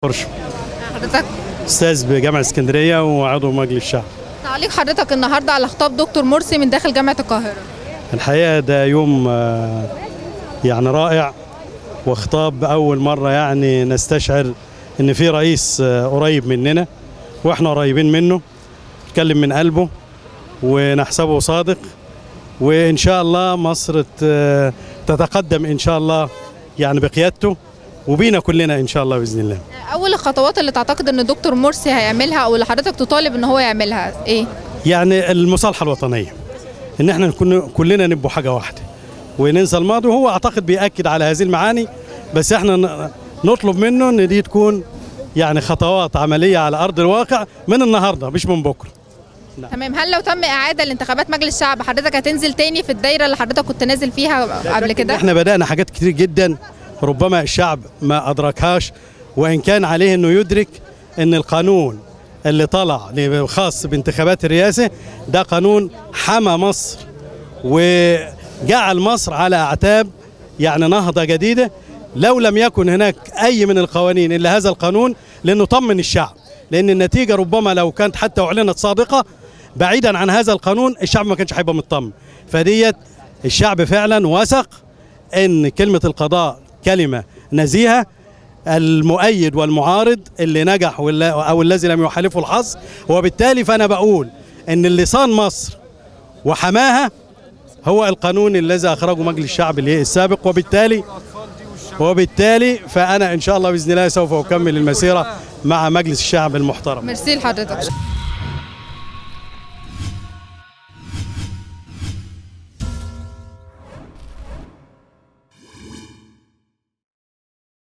برشو حضرتك استاذ بجامعه اسكندريه وعضو مجلس الشعب تعليق حضرتك النهارده على خطاب دكتور مرسي من داخل جامعه القاهره الحقيقه ده يوم آه، يعني رائع وخطاب اول مره يعني نستشعر ان في رئيس آه، قريب مننا واحنا قريبين منه يتكلم من قلبه ونحسبه صادق وان شاء الله مصر ت- تتقدم ان شاء الله يعني بقيادته وبينا كلنا ان شاء الله باذن الله اول الخطوات اللي تعتقد ان دكتور مرسي هيعملها او اللي حضرتك تطالب ان هو يعملها ايه يعني المصالحه الوطنيه ان احنا نكون كلنا نبقوا حاجه واحده وننسى الماضي وهو اعتقد بياكد على هذه المعاني بس احنا ن- نطلب منه ان دي تكون يعني خطوات عمليه على ارض الواقع من النهارده مش من بكره تمام هل لو تم اعاده لانتخابات مجلس الشعب حضرتك هتنزل تاني في الدايره اللي حضرتك كنت نازل فيها قبل كده احنا بدانا حاجات كتير جدا ربما الشعب ما ادركهاش وان كان عليه انه يدرك ان القانون اللي طلع خاص بانتخابات الرئاسه ده قانون حمى مصر وجعل مصر على اعتاب يعني نهضه جديده لو لم يكن هناك اي من القوانين الا هذا القانون لانه طمن الشعب لان النتيجه ربما لو كانت حتى اعلنت صادقه بعيدا عن هذا القانون الشعب ما كانش هيبقى مطمن فديت الشعب فعلا وثق ان كلمه القضاء كلمه نزيهه المؤيد والمعارض اللي نجح واللي او الذي لم يحالفه الحظ وبالتالي فانا بقول ان اللي صان مصر وحماها هو القانون الذي اخرجه مجلس الشعب اللي السابق وبالتالي وبالتالي فانا ان شاء الله باذن الله سوف اكمل المسيره مع مجلس الشعب المحترم ميرسي لحضرتك